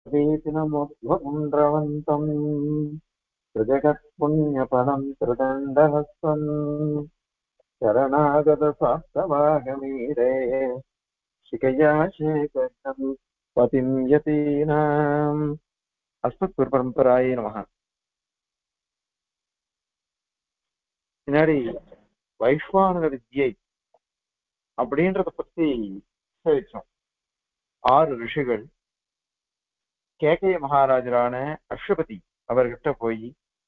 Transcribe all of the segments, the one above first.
वेतिनमुद्वपुण्ड्रवन्तम् त्रिजगत्पुण्यफलम् त्रिदण्डहस्तम् शरणागतसाप्तवाहमीरे शिखया शेखरम् पतिम् यतीनाम् அஸ்மத்குருபரம்பராயே நமக பின்னாடி வைஸ்வானர வித்யை அப்படின்றத பத்தி விசாரிச்சோம் ஆறு ரிஷிகள் கேகய மகாராஜரான அஸ்வபதி அவர்கிட்ட போய்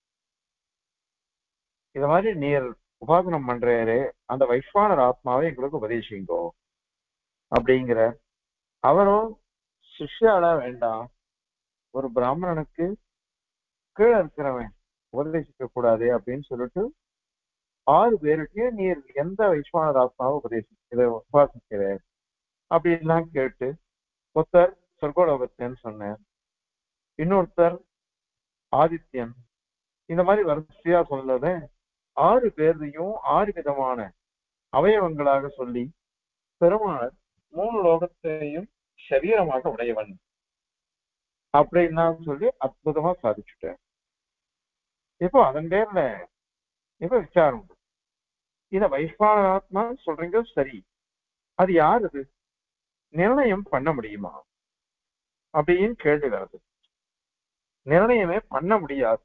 இத மாதிரி நீர் உபாசனம் பண்றாரு அந்த வைஸ்வானர் ஆத்மாவை எங்களுக்கு உபதேசிங்கோ அப்படிங்கிற அவரும் சிஷ்யாலா வேண்டாம் ஒரு பிராமணனுக்கு கீழே இருக்கிறவன் உபதேசிக்க கூடாது அப்படின்னு சொல்லிட்டு ஆறு பேருக்கு நீர் எந்த வைஸ்வானர் ஆத்மாவை உபதேசி இதை உபாசிக்கிற அப்படின்லாம் கேட்டு ஒருத்தர் சொர்க்கோலோகத்தேன்னு சொன்னார் இன்னொருத்தர் ஆதித்யன் இந்த மாதிரி வரிசையா சொன்னத ஆறு பேரையும் ஆறு விதமான அவயவங்களாக சொல்லி பெருமாள் மூணு லோகத்தையும் சரீரமாக உடையவன் அப்படின்னா சொல்லி அற்புதமா சாதிச்சுட்டார் இப்போ அதன் பேர்ல இப்ப விசாரம் உண்டு இத வைஸ்வான ஆத்மா சொல்றீங்க சரி அது யார் அது நிர்ணயம் பண்ண முடியுமா அப்படின்னு கேள்வி வருது நிர்ணயமே பண்ண முடியாது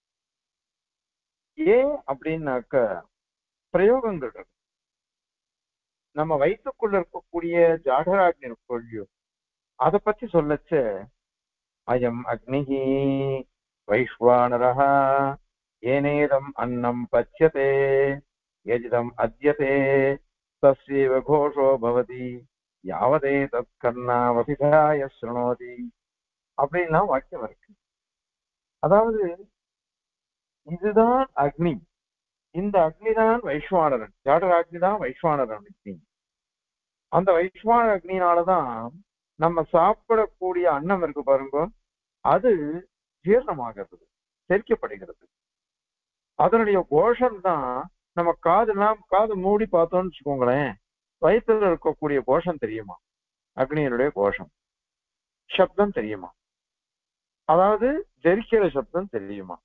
ஏன் அப்படின்னாக்க பிரயோகங்கள் இருக்கு நம்ம வயிற்றுக்குள்ள இருக்கக்கூடிய ஜாடராக்னி கொள்ளியோ அதை பத்தி சொல்லச்ச அயம் அக்னிஹி வைஸ்வானரः ஏனேதம் அன்னம் பச்சியதே எஜிதம் அத்யதே தஸ்யைவ கோஷோ பவதி யாவதே தத் கர்ணாவபிதாய சுணோதி அப்படின்லாம் வாக்கியம் இருக்கு அதாவது இதுதான் அக்னி இந்த அக்னி தான் வைஸ்வானரன் ஜாடர அக்னி தான் வைஸ்வானரன் அக்னி அந்த வைஸ்வான அக்னினாலதான் நம்ம சாப்பிடக்கூடிய அன்னம் இருக்கு பாருங்க அது ஜீரணமாகிறது செரிக்கப்படுகிறது அதனுடைய கோஷம் தான் நம்ம காதுலாம் காது மூடி பார்த்தோம்னு வச்சுக்கோங்களேன் வயிற்றுல இருக்கக்கூடிய கோஷம் தெரியுமா அக்னியினுடைய கோஷம் சப்தம் தெரியுமா அதாவது ஜெரிக்கிற சப்தம் தெரியுமா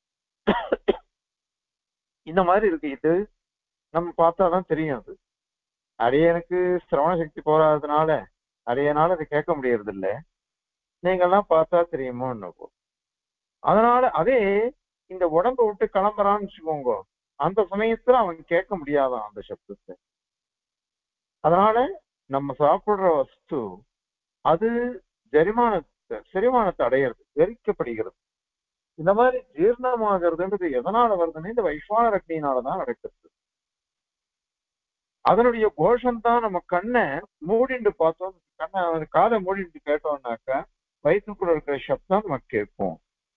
இந்த மாதிரி இருக்கு இது நம்ம பார்த்தாதான் தெரியும் அது அடியனுக்கு சிரவண சக்தி போராததுனால அடையனால அதை கேட்க முடியறது இல்ல நீங்கெல்லாம் பார்த்தா தெரியுமோ என்னப்போ அதனால அதே இந்த உடம்ப விட்டு கிளம்புறான்னு வச்சுக்கோங்க அந்த சமயத்துல அவன் கேட்க முடியாதான் அந்த சப்தத்தை அதனால நம்ம சாப்பிடுற வஸ்து அது ஜெரிமானத்தை செரிமானத்தை அடையிறது ஜெரிக்கப்படுகிறது இந்த மாதிரி ஜீர்ணமாகிறதுன்றது எதனால வருதுன்னு இந்த வைஸ்வான அக்னியினாலதான் நடக்கிறது அதனுடைய கோஷம் தான் நம்ம கண்ணை மூடிண்டு பார்த்தோம் கண்ணை காதை மூடிட்டு கேட்டோம்னாக்கா வயிற்றுக்குள்ள இருக்கிற சப்தம் நமக்கு கேட்கும்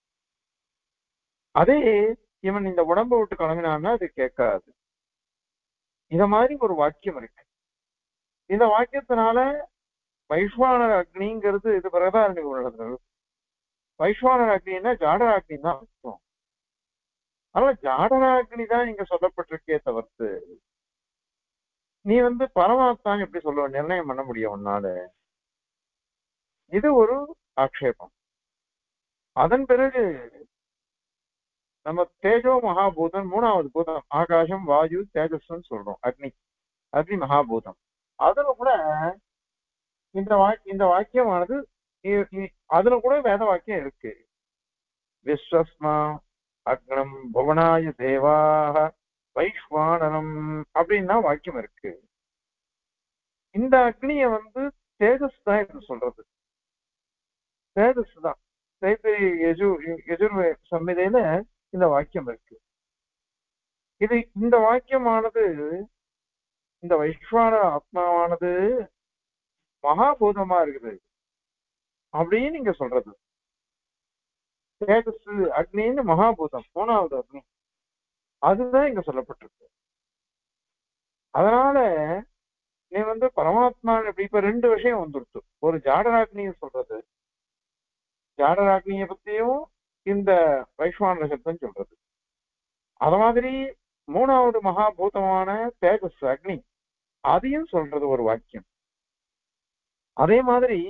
அதே இவன் இந்த உடம்பை விட்டு கிளம்பினான்னா அது கேட்காது இத மாதிரி ஒரு வாக்கியம் இருக்கு இந்த வாக்கியத்தினால வைஸ்வானர் அக்னிங்கிறது இது பிரதாரணி உள்ளது வைஸ்வானர் அக்னின்னா ஜாடர அக்னி தான் அர்த்தம் அதனால ஜாடர அக்னி தான் இங்க சொல்லப்பட்டிருக்கே தவிர்த்து நீ வந்து பரமாத்தான் எப்படி சொல்லுவ நிர்ணயம் பண்ண முடியும் உன்னால இது ஒரு ஆக்ஷேபம் அதன் பிறகு நம்ம தேஜோ மகாபூதம் மூணாவது பூதம் ஆகாசம் வாயு தேஜஸ்ன்னு சொல்றோம் அக்னி அக்னி மகாபூதம் அதுல கூட இந்த வாக் இந்த வாக்கியமானது அதுல கூட வேத வாக்கியம் இருக்கு விஸ்வஸ்மா அக்னம் புவனாய தேவாக வைஸ்வானனம் அப்படின்னா வாக்கியம் இருக்கு இந்த அக்னிய வந்து தேஜஸ் தான் என்று சொல்றது தேஜஸ் தான் தைத்திரி யஜு யஜுர்வே சம்மிதையில இந்த வாக்கியம் இருக்கு இது இந்த வாக்கியமானது இந்த வைஸ்வான ஆத்மாவானது மகாபூதமா இருக்குது அப்படின்னு நீங்க சொல்றது தேஜஸ் அக்னின்னு மகாபூதம் மூணாவது அக்னி அதுதான் இங்க சொல்லப்பட்டிருக்கு அதனால நீ வந்து பரமாத்மா இப்படி இப்ப ரெண்டு விஷயம் வந்துருச்சு ஒரு ஜாடராக்னிய சொல்றது ஜாடராக்னிய பத்தியும் இந்த வைஸ்வான சப்தம் சொல்றது அத மாதிரி மூணாவது மகாபூதமான தேஜஸ் அக்னி அதையும் சொல்றது ஒரு வாக்கியம் அதே மாதிரி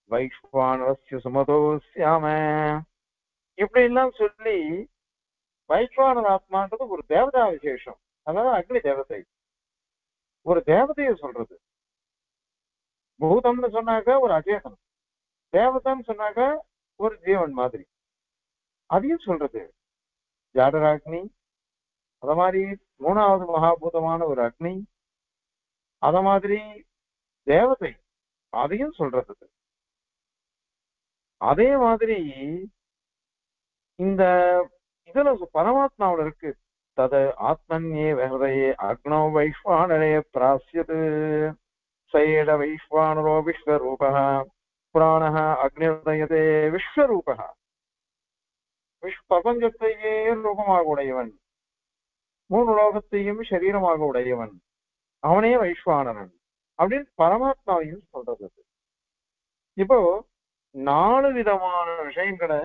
வைஸ்வானரஸ்ய சுமதோ சியாம இப்படி எல்லாம் சொல்லி வைஸ்வானர் ஆத்மான்றது ஒரு தேவதா விசேஷம் அதாவது அக்னி தேவதை ஒரு தேவதையை சொல்றது பூதம்னு சொன்னாக்க ஒரு அச்சேதனம் தேவதம்னு சொன்னாக்க ஒரு ஜீவன் மாதிரி அதையும் சொல்றது ஜாடராக்னி அத மாதிரி மூணாவது மகாபூதமான ஒரு அக்னி அத மாதிரி தேவதை அதையும் சொல்றது இது. அதே மாதிரி இந்த இதுல பரமாத்மாவுல இருக்கு தத ஆத்மன்யே ஹிருதயே அக்னோ வைஸ்வானரே பிராசியது சைட வைஸ்வானரோ விஸ்வரூபः புராணः அக்னிர்தயதே விஸ்வரூபः விஷ் பிரபஞ்சத்தையே ரூபமாக உடையவன் மூணு லோகத்தையும் சரீரமாக உடையவன் அவனே வைஸ்வானரன் அப்படின்னு பரமாத்மாவையும் சொல்றது அது. இப்போ நாலு விதமான விஷயங்களை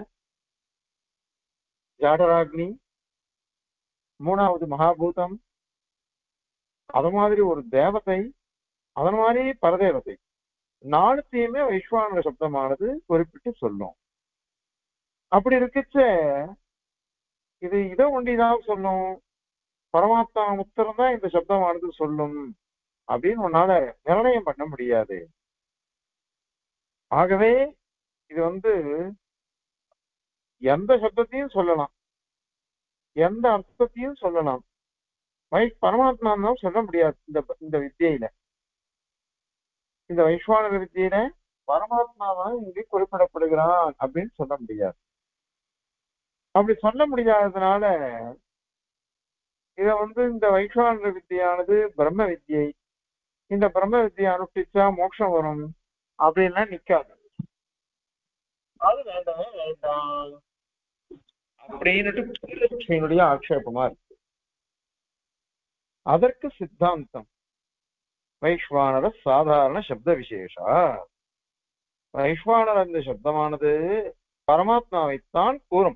ஜாடராக்னி மூணாவது மகாபூதம் அது மாதிரி ஒரு தேவதை அதன் மாதிரி பரதேவதை நாலுத்தையுமே வைஸ்வானர சப்தமானது குறிப்பிட்டு சொல்லும் அப்படி இருக்கச்ச இது இதை ஒண்டிதான் சொல்லும் பரமாத்மா முத்திரம் தான் இந்த சப்தமானது சொல்லும் அப்படின்னு உன்னால நிர்ணயம் பண்ண முடியாது ஆகவே இது வந்து எந்த சப்தத்தையும் சொல்லலாம் எந்த அர்த்தத்தையும் சொல்லலாம் வை பரமாத்மா தான் சொல்ல முடியாது இந்த இந்த வித்தியில இந்த வைஸ்வானர வித்தியில பரமாத்மா தான் இங்கே குறிப்பிடப்படுகிறான் அப்படின்னு சொல்ல முடியாது அப்படி சொல்ல முடியாததுனால இத வந்து இந்த வைஸ்வானர வித்தியானது பிரம்ம வித்தியை இந்த பிரம்ம வித்தியை அனுஷ்டிச்சா மோட்சம் வரும் அப்படின்லாம் நிக்காது அது வேண்டாம் வேண்டாம் அப்படின்னுட்டு பூர்வபக்ஷியினுடைய ஆக்ஷேபமா இருக்கு அதற்கு சித்தாந்தம் வைஸ்வானர சாதாரண சப்த விசேஷா வைஸ்வானர் அந்த சப்தமானது பரமாத்மாவைத்தான் கூறும்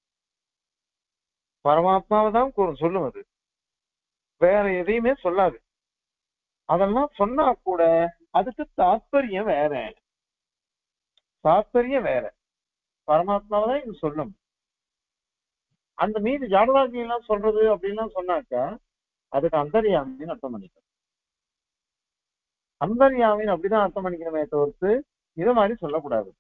பரமாத்மாவை தான் கூறும் சொல்லும் அது வேற எதையுமே சொல்லாது அதெல்லாம் சொன்னா கூட அதுக்கு தாத்பரியம் வேற தாத்பரியம் வேற பரமாத்மாவை தான் இது சொல்லும் அந்த மீது ஜாடராஜி எல்லாம் சொல்றது அப்படின்லாம் சொன்னாக்கா அதுக்கு அந்தரியாமின்னு அர்த்தம் பண்ணிக்கணும் அந்தரியாமின்னு அப்படிதான் அர்த்தம் பண்ணிக்கணுமே தவிர்த்து இது மாதிரி சொல்லக்கூடாது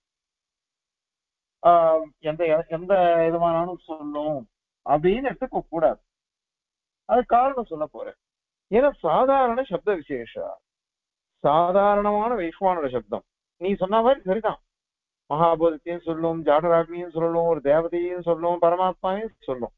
ஆஹ் எந்த எந்த விதமானாலும் சொல்லும் அப்படின்னு எடுத்துக்க கூடாது அது காரணம் சொல்ல போறேன் ஏன்னா சாதாரண சப்த விசேஷா சாதாரணமான வைஸ்வானோட சப்தம் நீ சொன்ன மாதிரி சரிதான் மகாபோதத்தையும் சொல்லும் ஜாடராக்னியும் சொல்லும் ஒரு தேவதையும் சொல்லும் பரமாத்மாவையும் சொல்லும்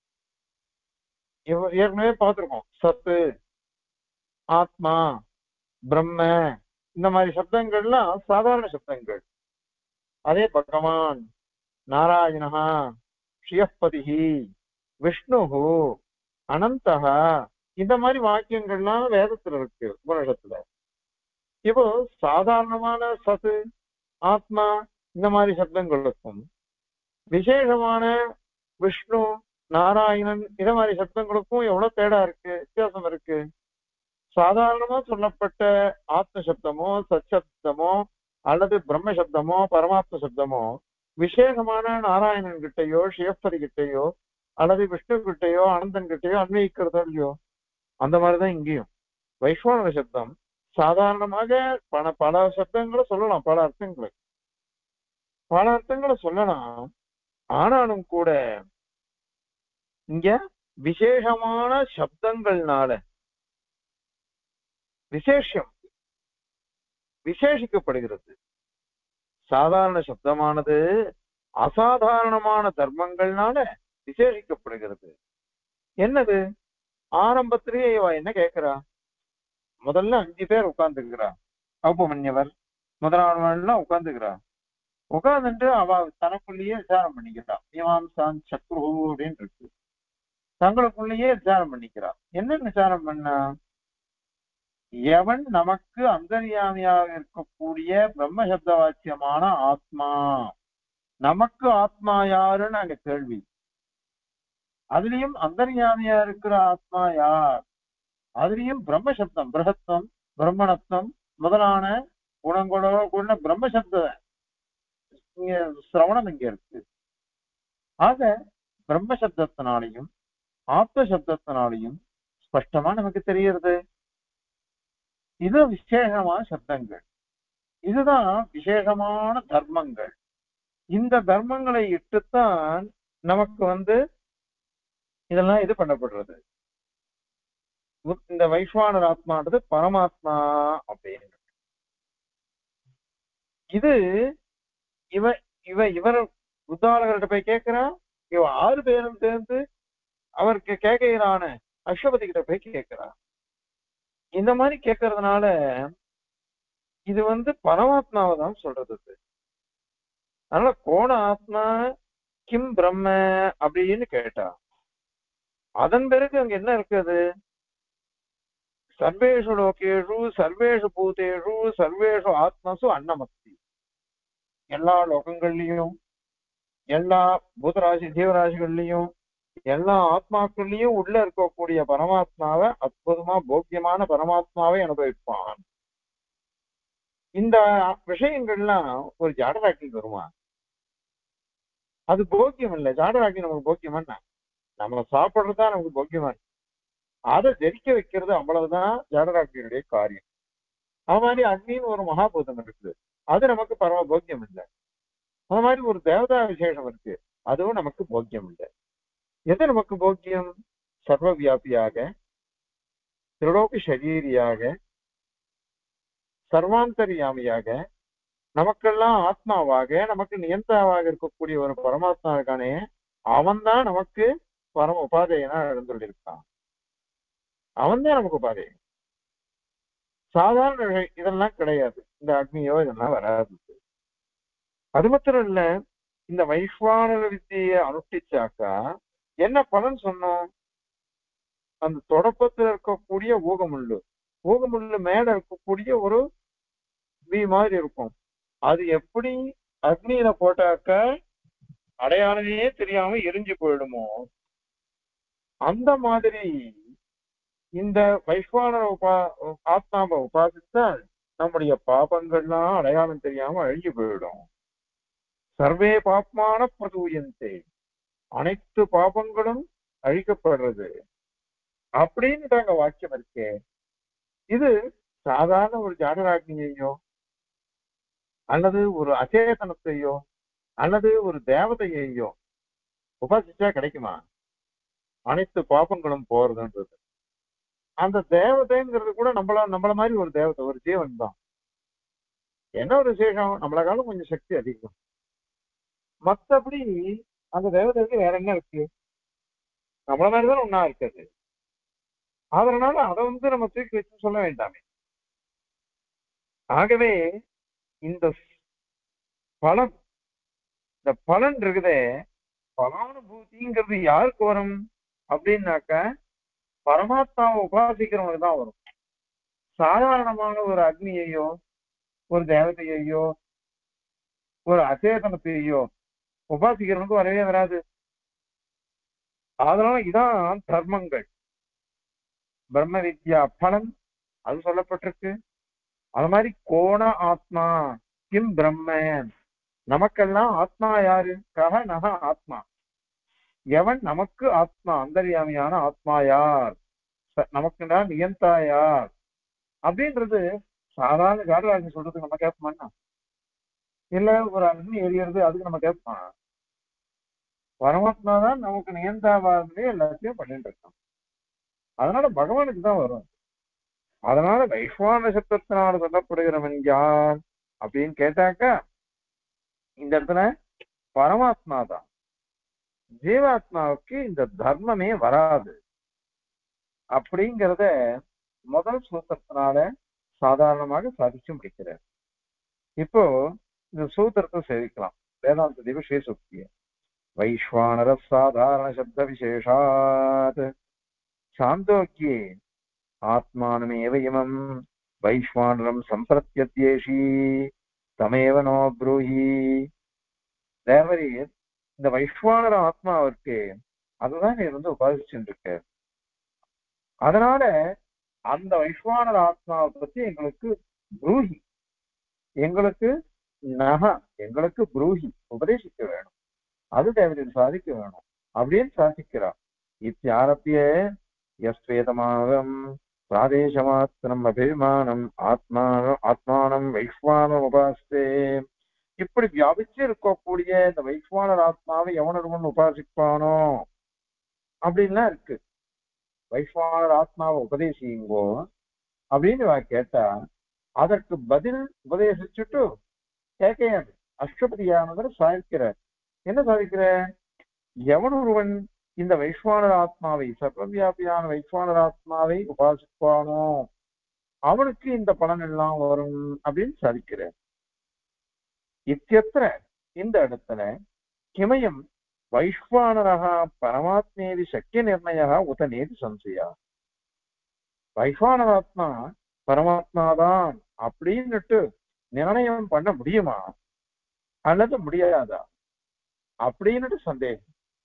இவ- ஏற்கனவே பார்த்திருக்கோம் சத்து ஆத்மா பிரம்ம இந்த மாதிரி சப்தங்கள்லாம் சாதாரண சப்தங்கள் அதே பகவான் நாராயணஹா ஸ்ரீயப்பதிஹி விஷ்ணுஹு அனந்தஹா இந்த மாதிரி வாக்கியங்கள்லாம் வேதத்துல இருக்கு உபனிஷத்துல இப்போ சாதாரணமான சத்து ஆத்மா இந்த மாதிரி சப்தங்களுக்கும் விசேஷமான விஷ்ணு நாராயணன் இந்த மாதிரி சப்தங்களுக்கும் எவ்வளவு தேடா இருக்கு வித்தியாசம் இருக்கு சாதாரணமா சொல்லப்பட்ட ஆத்ம சப்தமோ சச்சப்தமோ அல்லது பிரம்ம சப்தமோ பரமாத்ம சப்தமோ விசேஷமான நாராயணன் கிட்டயோ சிவப்பதி கிட்டயோ அல்லது விஷ்ணு கிட்டயோ அனந்தன் கிட்டயோ அன்வயிக்கிறதோ இல்லையோ அந்த மாதிரிதான் இங்கேயும் வைஸ்வன சப்தம் சாதாரணமாக பல பல சப்தங்களை சொல்லலாம் பல அர்த்தங்களை பல அர்த்தங்களை சொல்லலாம் ஆனாலும் கூட இங்க விசேஷமான சப்தங்கள்னால விசேஷம் விசேஷிக்கப்படுகிறது சாதாரண சப்தமானது அசாதாரணமான தர்மங்கள்னால விசேஷிக்கப்படுகிறது என்னது ஆரம்பத்திலேயே இவ என்ன கேக்குறா முதல்ல அஞ்சு பேர் உட்கார்ந்துக்கிறா ஔபமன்யவர் முதலாளவன்லாம் உட்கார்ந்துக்கிறா உட்கார்ந்துட்டு அவ தனக்குள்ளேயே விசாரம் பண்ணிக்கிறா மீமாம்சான் சத்ரு அப்படின்னு இருக்கு தங்களுக்குள்ளேயே விசாரம் பண்ணிக்கிறா என்ன விசாரம் பண்ணா எவன் நமக்கு அந்தர்யாமியாக இருக்கக்கூடிய பிரம்ம சப்த வாக்கியமான ஆத்மா நமக்கு ஆத்மா யாருன்னு அங்க கேள்வி அதுலயும் அந்தர்யாமியா இருக்கிற ஆத்மா யார் அதுலயும் பிரம்மசப்தம் பிரகத்வம் பிரம்மணத்துவம் முதலான குணங்களோ கூட பிரம்மசப்த இங்க சிரவணம் இங்க இருக்கு ஆக பிரம்ம சப்தத்தினாலையும் ஆத்ம சப்தத்தினாலையும் ஸ்பஷ்டமா நமக்கு தெரியறது இது விசேஷமான சப்தங்கள் இதுதான் விசேஷமான தர்மங்கள் இந்த தர்மங்களை இட்டுத்தான் நமக்கு வந்து இதெல்லாம் இது பண்ணப்படுறது இந்த வைஸ்வானர் ஆத்மான்றது பரமாத்மா அப்படின்னு இது இவ இவ இவர் புத்தாளர்கிட்ட போய் கேட்கிறான் இவ ஆறு பேரும் சேர்ந்து அவருக்கு கேட்கிறான அஸ்வபதி கிட்ட போய் கேட்கிறான் இந்த மாதிரி கேட்கறதுனால இது வந்து பரமாத்மாவை தான் சொல்றது இது. அதனால கோண ஆத்மா கிம் பிரம்ம அப்படின்னு கேட்டா அதன் பிறகு அங்க என்ன இருக்குது சர்வேஷு லோகேஷு சர்வேஷு பூதேஷு சர்வேஷு ஆத்மசு அன்னமஸ்தி எல்லா லோகங்கள்லயும் எல்லா பூதராசி ஜீவராசிகள்லயும் எல்லா ஆத்மாக்கள்லயும் உள்ள இருக்கக்கூடிய பரமாத்மாவை அற்புதமா போக்கியமான பரமாத்மாவை அனுபவிப்பான் இந்த விஷயங்கள்லாம் ஒரு ஜாடராக்கி வருமா அது போக்கியம் இல்லை ஜாடராக்கி நமக்கு போக்கியம் என்ன நம்ம சாப்பிடுறதுதான் நமக்கு போக்கியமா இருக்கு அதை ஜெரிக்க வைக்கிறது அவ்வளவுதான் ஜாடராக்கியனுடைய காரியம் அது மாதிரி அக்னின்னு ஒரு மகாபூதம் இருக்குது அது நமக்கு பரம போக்கியம் இல்லை அது மாதிரி ஒரு தேவதா விசேஷம் இருக்கு அதுவும் நமக்கு போக்கியம் இல்லை எது நமக்கு போக்கியம் சர்வ வியாபியாக திருலோக சரீரியாக சர்வாந்தரியாமியாக நமக்கெல்லாம் ஆத்மாவாக நமக்கு நியந்தாவாக இருக்கக்கூடிய ஒரு பரமாத்மா இருக்கானே அவன்தான் நமக்கு பரம உபாதையனா இருந்துள்ளிருக்கான் அவன்தான் நமக்கு உபாதை சாதாரண விஷயம் இதெல்லாம் கிடையாது இந்த அக்னியோ இதெல்லாம் வராது அது மாத்திரம் இல்ல இந்த வைஸ்வானர வித்தியை அனுஷ்டிச்சாக்கா என்ன பலன் சொன்னோம் அந்த தொடப்பத்துல இருக்கக்கூடிய ஊகமுள்ளு ஊகமுள்ளு மேல இருக்கக்கூடிய ஒரு வி மாதிரி இருக்கும் அது எப்படி அக்னியில போட்டாக்க அடையாளமே தெரியாம எரிஞ்சு போயிடுமோ அந்த மாதிரி இந்த வைஸ்வானர உபா ஆத்மாவை உபாசித்தால் நம்முடைய பாபங்கள்லாம் அடையாளம் தெரியாம அழிஞ்சு போயிடும் சர்வே பாப்மான பிரதூயந்தே அனைத்து பாபங்களும் அழிக்கப்படுறது அப்படின்னு அங்க வாக்கியம் இருக்கே இது சாதாரண ஒரு ஜாடராக்னியையோ அல்லது ஒரு அச்சேதனத்தையோ அல்லது ஒரு தேவதையையோ உபாசிச்சா கிடைக்குமா அனைத்து பாபங்களும் போறதுன்றது அந்த தேவதைங்கிறது கூட நம்மள நம்மள மாதிரி ஒரு தேவதை ஒரு ஜீவன் தான் என்ன ஒரு விசேஷம் நம்மள காலம் கொஞ்சம் சக்தி அதிகம் மத்தபடி அந்த தேவதைக்கு வேற என்ன இருக்கு நம்மள மாதிரிதான் ஒன்னா இருக்குது அதனால அதை வந்து நம்ம தூக்கி வச்சு சொல்ல வேண்டாமே ஆகவே இந்த பலன் இந்த பலன் இருக்குதே பலானுபூதிங்கிறது யாருக்கு வரும் அப்படின்னாக்க பரமாத்மாவை உபாசிக்கிறவனுக்கு தான் வரும் சாதாரணமான ஒரு அக்னியையோ ஒரு தேவதையையோ ஒரு அச்சேதனத்தையோ உபாசிக்கிறவனுக்கு வரவே வராது அதனால இதான் தர்மங்கள் பிரம்ம வித்யா பலன் அது சொல்லப்பட்டிருக்கு அது மாதிரி கோண ஆத்மா கிம் பிரம்ம நமக்கெல்லாம் ஆத்மா யாரு கக நக ஆத்மா எவன் நமக்கு ஆத்மா அந்தர்யாமியான ஆத்மா யார் ச- நமக்குன்னா நியந்தா யார் அப்படின்றது சாதாரண காடராஜன் சொல்றதுக்கு நம்ம கேட்போம்னா இல்ல ஒரு அக்னி எரியறது அதுக்கு நம்ம கேட்போம் பரமாத்மா தான் நமக்கு நியந்தாவாகவே எல்லாத்தையும் பண்ணிட்டு இருக்கோம் அதனால பகவானுக்கு தான் வரும் அதனால வைஸ்வான சப்தத்தினால் சொல்லப்படுகிறவன் யார் அப்படின்னு கேட்டாக்கா இந்த இடத்துல பரமாத்மா தான் ஜீவாத்மாவுக்கு இந்த தர்மமே வராது அப்படிங்கிறத முதல் சூத்திரத்தினால சாதாரணமாக சாதிச்சு முடிக்கிறார் இப்போ இந்த சூத்திரத்தை சேவிக்கலாம் வேதாந்த திவசே சுக்திய வைஸ்வானர சாதாரண சப்த விசேஷாத் சாந்தோக்கியே ஆத்மானமேவ இமம் வைஸ்வானரம் சம்பிரத்யத்யேஷி தமேவ நோ ப்ரூஹி தேவரி இந்த வைஸ்வானர ஆத்மா இருக்கு அதுதான் நீ வந்து உபாசிச்சுட்டு இருக்க அதனால அந்த வைஸ்வானர ஆத்மாவை பத்தி எங்களுக்கு ப்ரூஹி எங்களுக்கு நக எங்களுக்கு புரூஹி உபதேசிக்க வேணும் அது தேவதையில் சாதிக்க வேணும் அப்படின்னு சாதிக்கிறார் இத்தியாரப்பிய யஸ்வேதமானம் பிராதேசமாத்திரம் அபிமானம் ஆத்மானம் ஆத்மானம் வைஸ்வானம் உபாசத்தே இப்படி வியாபிச்சு இருக்கக்கூடிய இந்த வைஸ்வானர் ஆத்மாவை எவனொருவன் உபாசிப்பானோ அப்படின்லாம் இருக்கு வைஸ்வானர் ஆத்மாவை உபதேசியுங்கோ அப்படின்னு இவ கேட்டா அதற்கு பதில் உபதேசிச்சுட்டு கேட்கையாது அஷ்டபதியானவர் சாதிக்கிறார் என்ன சாதிக்கிற எவன் ஒருவன் இந்த வைஸ்வானர் ஆத்மாவை சர்வவியாபியான வைஸ்வானர் ஆத்மாவை உபாசிப்பானோ அவனுக்கு இந்த பலன் எல்லாம் வரும் அப்படின்னு சாதிக்கிறார் இத்தியத்திர இந்த இடத்துல கிமயம் வைஸ்வானரக பரமாத்மேதி சக்கிய நிர்ணய உத நேதி சம்சயா வைஸ்வானராத்மா பரமாத்மாதான் அப்படின்னுட்டு நிர்ணயம் பண்ண முடியுமா அல்லது முடியாதா அப்படின்னுட்டு சந்தேகம்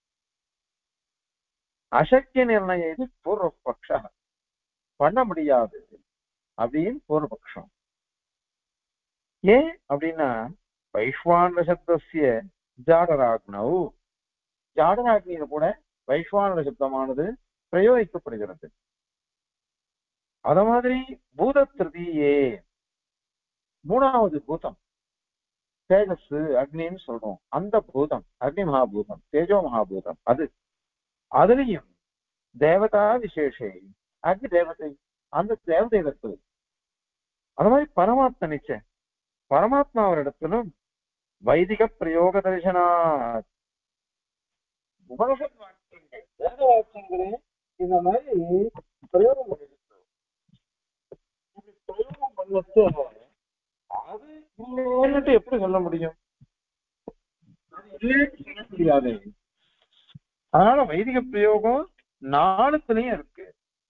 அசக்கிய நிர்ணயம் இது பூர்வபக்ஷ பண்ண முடியாது அப்படின்னு பூர்வபக்ஷம் ஏன் அப்படின்னா வைஸ்வான சப்தசிய ஜாடராக்னவு ஜாடராக்னியில கூட வைஸ்வான சப்தமானது பிரயோகிக்கப்படுகிறது அத மாதிரி பூத திருதியே மூணாவது பூதம் தேஜஸ் அக்னின்னு சொல்றோம் அந்த பூதம் அக்னி மகாபூதம் தேஜோ மகாபூதம் அது அதுலயும் தேவதா விசேஷே அக்னி தேவதை அந்த தேவதை இருக்குது அது மாதிரி பரமாத்மா நிச்சயம் பரமாத்மா இடத்திலும் வைதிக பிரயோக தரிசனா உபனிஷத் வாக்கியங்கள் வேத வாக்கியங்களே இந்த மாதிரி பிரயோகம் பண்ணிருக்கு இப்படி பிரயோகம் பண்ணச்சு அது இல்லைன்னுட்டு எப்படி சொல்ல முடியும் அது இல்லைன்னு சொல்ல முடியாது அதனால வைதிக பிரயோகம் நாலுத்துலயும் இருக்கு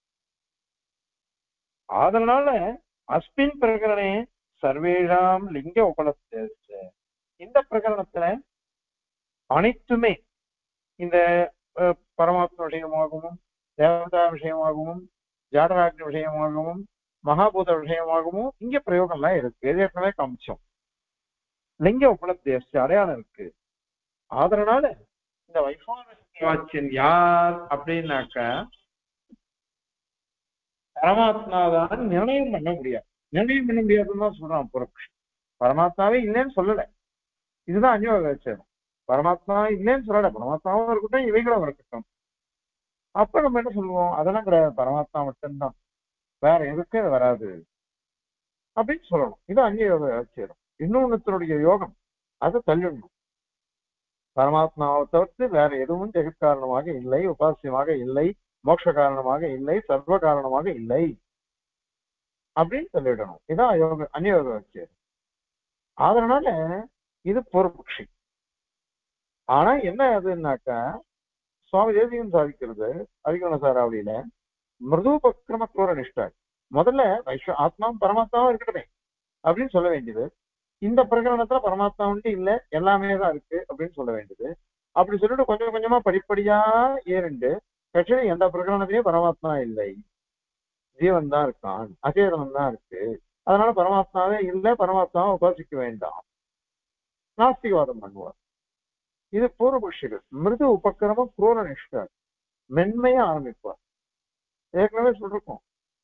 அதனால அஸ்மின் பிரகரணே சர்வேஷாம் லிங்க உபலப்த இந்த பிரகரணத்துல அனைத்துமே இந்த அஹ், பரமாத்ம விஷயமாகவும் தேவதா விஷயமாகவும் ஜாடராக்னி விஷயமாகவும் மகாபூத விஷயமாகவும் இங்க பிரயோகம்லாம் இருக்கு இது ஏற்கனவே காமிச்சோம் லிங்க உபலப்தி அடையாளம் இருக்கு அதனால இந்த வைஸ்வான வாச்சியன் யார் அப்படின்னாக்க பரமாத்மாதான் நிர்ணயம் பண்ண முடியாது நிர்ணயம் பண்ண முடியாதுன்னு தான் சொல்றான் புரக்ஷ் பரமாத்மாவே இல்லைன்னு சொல்லல இதுதான் அந்யோக வச்சேன் பரமாத்மா இல்லைன்னு சொல்லல பரமாத்மாவும் இருக்கட்டும் இவைகளும் இருக்கட்டும் அப்ப நம்ம என்ன சொல்லுவோம் அதெல்லாம் கிடையாது பரமாத்மா மட்டும்தான் வேற எதுக்கும் இது வராது அப்படின்னு சொல்லணும் இது அந்நியோக வச்சிடும் இன்னொன்னுத்தனுடைய யோகம் அதை தள்ளிடணும் பரமாத்மாவை தவிர்த்து வேற எதுவும் ஜெகத் காரணமாக இல்லை உபாசியமாக இல்லை மோட்ச காரணமாக இல்லை சர்வ காரணமாக இல்லை அப்படின்னு சொல்லிடணும் இதான் யோக அந்யோக வச்சு அதனால இது பூர்வபக்ஷி ஆனா என்ன அதுன்னாக்கா சுவாமி தேசியம் சாதிக்கிறது அதிகரண சாராவளியில மிருதுபக்கிரம குரோர நிஷ்டா முதல்ல வைஸ்வ ஆத்மா பரமாத்மாவும் இருக்கட்டுமே அப்படின்னு சொல்ல வேண்டியது இந்த பிரகரணத்துல பரமாத்மா உண்டு இல்ல எல்லாமே தான் இருக்கு அப்படின்னு சொல்ல வேண்டியது அப்படி சொல்லிட்டு கொஞ்சம் கொஞ்சமா படிப்படியா ஏறிண்டு கட்சியில எந்த பிரகரணத்திலயும் பரமாத்மா இல்லை ஜீவன் தான் இருக்கான் அச்சேதனம் தான் இருக்கு அதனால பரமாத்மாவே இல்லை பரமாத்மாவை உபாசிக்க வேண்டாம் நாஸ்திகவாதம் பண்ணுவார் இது பூர்வபக்ஷிகள் மிருது உபக்கிரமம் குரோர நிஷ்டர் மென்மையா ஆரம்பிப்பார் ஏற்கனவே சொல்லிருக்கோம்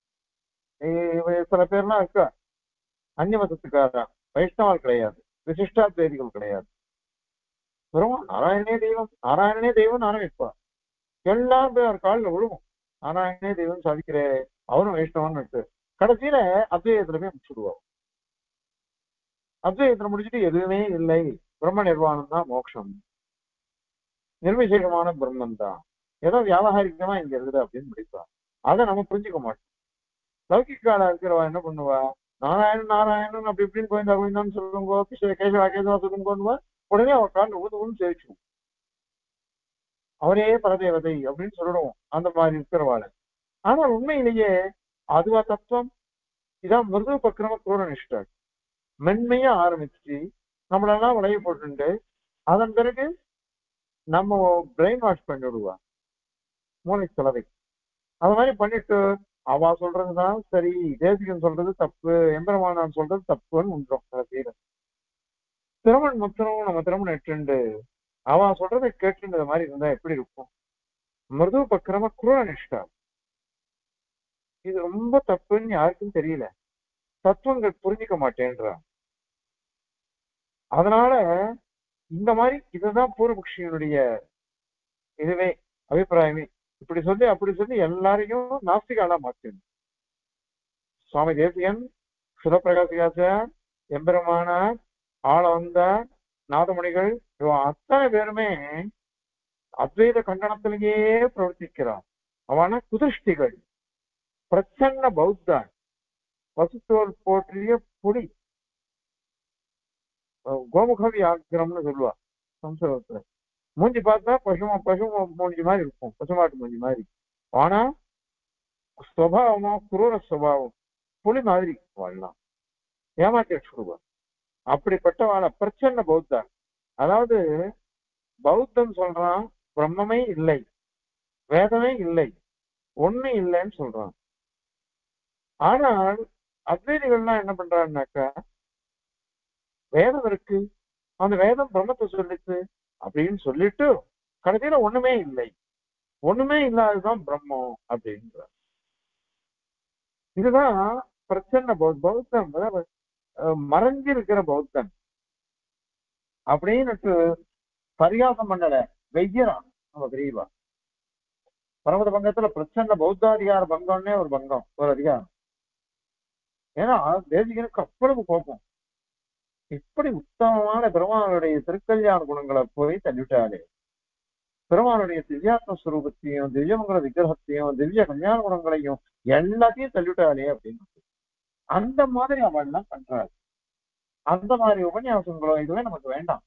இ- இவ- சில பேர்லாம் இருக்கா அந்நிய மதத்துக்காரா வைஷ்ணவர் கிடையாது விசிஷ்டாத்வேதிகள் கிடையாது வெறும் நாராயணனே தெய்வம் நாராயணனே தெய்வம் ஆரம்பிப்பார் எல்லாம் போய் அவர் காலில் விழுவும் நாராயணனே தெய்வம் சாதிக்கிறே அவரும் வைஷ்ணவன் இருக்கு கடைசியில அத்வைதத்துல போய் முடிச்சுடுவார் அத்வைதத்துல முடிச்சுட்டு எதுவுமே இல்லை பிரம்ம நிர்வாணம் தான் மோட்சம் நிர்விசேஷமான பிரம்மன் தான் ஏதோ வியாபகாரிகமா இங்க இருக்குது அப்படின்னு முடிப்பா அதை நம்ம புரிஞ்சுக்க மாட்டோம் லௌகிக்கால இருக்கிறவா என்ன பண்ணுவா நாராயணன் நாராயணன் அப்படி இப்படின்னு கோவிந்தா கோவிந்தான்னு சொல்லுங்க கிருஷ்ண கேசவா கேசவா சொல்லுங்க உடனே அவர் காலில் ஊது ஊன்னு சேவிச்சிடும் அவரே பரதேவதை அப்படின்னு சொல்லிடுவோம் அந்த மாதிரி இருக்கிறவாள் ஆனால் உண்மையிலேயே அதுவா தத்துவம் இதான் மிருது பக்கிரம குரோர நிஷ்டர் மென்மையா ஆரம்பிச்சு நம்மளெல்லாம் விளைய போட்டுண்டு அதன் பிறகு நம்ம பிரெயின் வாஷ் பண்ணி விடுவா மூளை செலவை அது மாதிரி பண்ணிட்டு அவ சொல்றதுதான் சரி தேசிகன் சொல்றது தப்பு எம்பெருமானான் சொல்றது தப்புன்னு உண்டோம் கடைசியில திறமன் மொத்தம் நம்ம திறமன் எட்டுண்டு அவன் சொல்றதை கேட்டுன்ற மாதிரி இருந்தா எப்படி இருக்கும் மிருது பக்கிரம குருவ நிஷ்டா இது ரொம்ப தப்புன்னு யாருக்கும் தெரியல தத்துவங்கள் புரிஞ்சுக்க மாட்டேன்றான் அதனால இந்த மாதிரி இதுதான் பூர்வபக்ஷியனுடைய இதுவே அபிப்பிராயமே இப்படி சொல்லி அப்படி சொல்லி எல்லாரையும் நாஸ்திகாலா மாற்றணும் சுவாமி தேசிகன் சுரப்பிரகாசிகாச்சார் எம்பெருமானார் ஆளவந்தார் நாதமணிகள் இவன் அத்தனை பேருமே அத்வைத கண்டனத்திலேயே பிரவர்த்திக்கிறான் அவன குதிருஷ்டிகள் பிரச்சன்ன பௌத்தன் பசுத்தோல் போற்றிய புடி அஹ் கோமுக வியாக்கிரம்னு சொல்லுவா சம்ஸ்கிருதத்துல மூஞ்சி பார்த்தா பசு பசு மூஞ்சி மாதிரி இருக்கும் பசுமாட்டு மூஞ்சி மாதிரி ஆனா சுவாவமோ குரூர சுபாவம் புலி மாதிரி வாழலாம் ஏமாத்தி வச்சுடுவான் அப்படிப்பட்டவான பிரச்சன்ன பௌத்தன் அதாவது பௌத்தம் சொல்றான் பிரம்மமே இல்லை வேதமே இல்லை ஒண்ணு இல்லைன்னு சொல்றான் ஆனால் அத்வைதிகள்லாம் என்ன பண்றாங்கனாக்கா வேதம் இருக்கு அந்த வேதம் பிரம்மத்தை சொல்லிச்சு அப்படின்னு சொல்லிட்டு கடைசியில ஒண்ணுமே இல்லை ஒண்ணுமே இல்லாததுதான் பிரம்மம் அப்படின்ற இதுதான் பிரச்சனை பௌ- பௌத்தம் அதாவது, அஹ், மறைஞ்சு இருக்கிற பௌத்தன் அப்படின்னுட்டு பரிகாசம் பண்ணல வெய்யறான் நம்ம பெரியவா பரமத பங்கத்துல பிரச்சன்ன பௌத்தாதிகார பங்கம்னே ஒரு பங்கம் ஒரு அதிகாரம் ஏன்னா தேசிகனுக்கு அவ்வளவு கோபம் இப்படி உத்தமமான பெருமானுடைய திருக்கல்யாண குணங்களை போய் தள்ளிவிட்டாலே பெருமானுடைய திவ்யாத்ம ஸ்வரூபத்தையும் திவ்யமங்கல விக்கிரகத்தையும் திவ்ய கல்யாண குணங்களையும் எல்லாத்தையும் தள்ளிவிட்டாலே அப்படின்னு அந்த மாதிரி அவள் எல்லாம் பண்றாரு அந்த மாதிரி உபன்யாசங்களோ இதுவே நமக்கு வேண்டாம்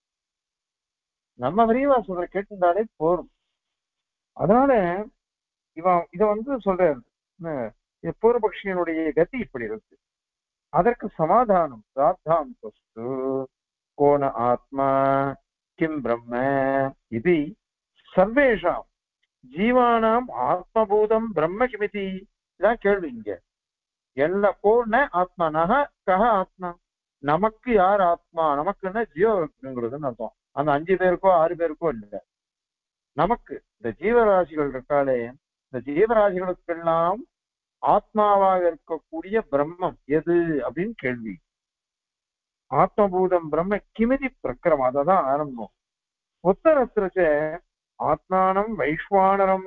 நம்ம விரிவாசங்களை கேட்டிருந்தாலே போதும் அதனால இவன் இத வந்து சொல்றாரு என்ன, இது பூர்வபக்ஷியனுடைய கதி இப்படி இருக்கு அதற்கு சமாதானம் பிரார்த்தாம் வஸ்து கோண ஆத்மா கிம் பிரம்ம இது சர்வேஷாம் ஜீவானாம் ஆத்மபூதம் பிரம்ம கிமிதி இதான் கேள்வி இங்க எல்லா கோண ஆத்மனக கஹ ஆத்மா நமக்கு யார் ஆத்மா நமக்குன்னா ஜீவங்கிறதுன்னு அர்த்தம் அந்த அஞ்சு பேருக்கோ ஆறு பேருக்கோ இல்ல நமக்கு இந்த ஜீவராசிகள் இருக்காளே இந்த ஜீவராசிகளுக்கெல்லாம் ஆத்மாவாக இருக்கக்கூடிய பிரம்மம் எது அப்படின்னு கேள்வி ஆத்மபூதம் பிரம்ம கிமிதி பிரக்கிரம் அததான் ஆரம்பம் உத்தரத்திற்கு ஆத்மானம் வைஸ்வானரம்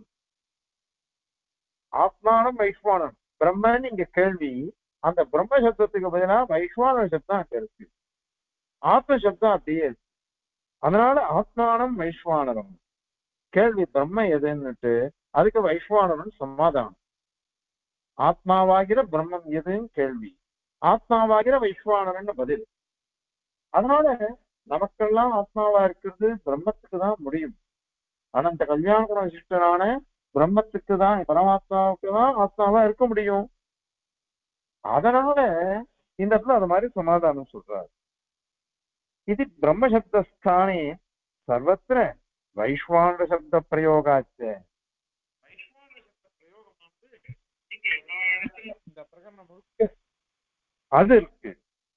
ஆத்மானம் வைஸ்வானரம் பிரம்மன்னு இங்க கேள்வி அந்த பிரம்ம சப்தத்துக்கு பதிலா வைஸ்வான சப்தம் அங்க இருக்கு ஆத்ம சப்தம் அப்படியே இருக்கு அதனால ஆத்மானம் வைஸ்வானரம் கேள்வி பிரம்ம எதுன்னுட்டு அதுக்கு வைஸ்வானரன் சமாதானம் ஆத்மாவாகிற பிரம்மம் எதுன்னு கேள்வி ஆத்மாவாகிற வைஸ்வானரன் பதில் அதனால நமக்கெல்லாம் ஆத்மாவா இருக்கிறது பிரம்மத்துக்கு தான் முடியும் ஆனா இந்த கல்யாண குண விசிஷ்டனான பிரம்மத்துக்கு தான் பரமாத்மாவுக்கு தான் ஆத்மாவா இருக்க முடியும் அதனால இந்த இடத்துல அது மாதிரி சமாதானம் சொல்றாரு இது பிரம்மசப்தஸ்தானே சர்வத்திர வைஸ்வான சப்த பிரயோகாச்ச வைஸ்வான சப்த பிரயோகம் வந்து இங்க எல்லா இடத்துலயும் இந்த பிரகரணம் முழுக்க அது இருக்கு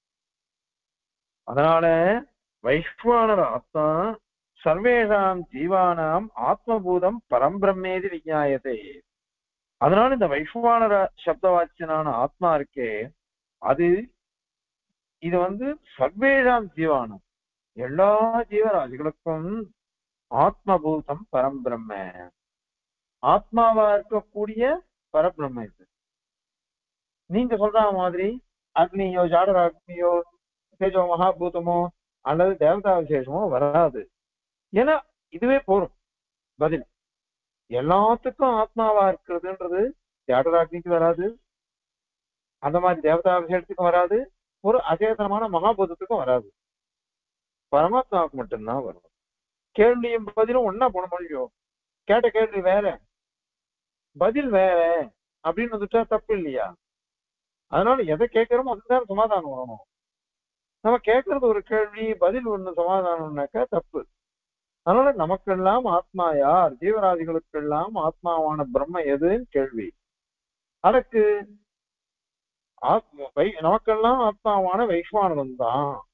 அதனால வைஸ்வானர் ஆத்மா சர்வேஷாம் ஜீவானாம் ஆத்மபூதம் பரம்பிரம்மேதி விஞ்ஞாயதே அதனால இந்த வைஸ்வானர சப்தவாச்சியனான ஆத்மா இருக்கே அது இது வந்து சர்வேஷாம் ஜீவானம் எல்லா ஜீவராசிகளுக்கும் ஆத்மபூதம் பரம்பிரம்ம ஆத்மாவா இருக்கக்கூடிய பரபிரம்ம இது நீங்க சொல்ற மாதிரி அக்னியோ ஜாடர அக்னியோ தேஜோ மகாபூதமோ அல்லது தேவதா விசேஷமோ வராது ஏன்னா இதுவே போரும் பதில் எல்லாத்துக்கும் ஆத்மாவா இருக்கிறதுன்றது ஜாடராக்னிக்கு வராது அந்த மாதிரி தேவதா விசேஷத்துக்கும் வராது ஒரு அச்சேதனமான மகாபூதத்துக்கும் வராது பரமாத்மாவுக்கு மட்டும்தான் வரும் கேள்வியும் பதிலும் ஒன்னா போன முடியும் கேட்ட கேள்வி வேற பதில் வேற அப்படின்னு வந்துட்டா தப்பு இல்லையா அதனால எதை கேட்கிறோமோ அதுதான் சமாதானம் வரணும் நம்ம கேட்கறது ஒரு கேள்வி பதில் ஒண்ணு சமாதானம்னாக்கா தப்பு அதனால நமக்கெல்லாம் ஆத்மா யார் ஜீவராதிகளுக்கெல்லாம் ஆத்மாவான பிரம்ம எதுன்னு கேள்வி அதற்கு ஆத்ம வை நமக்கெல்லாம் ஆத்மாவான வைஸ்வானவன் தான்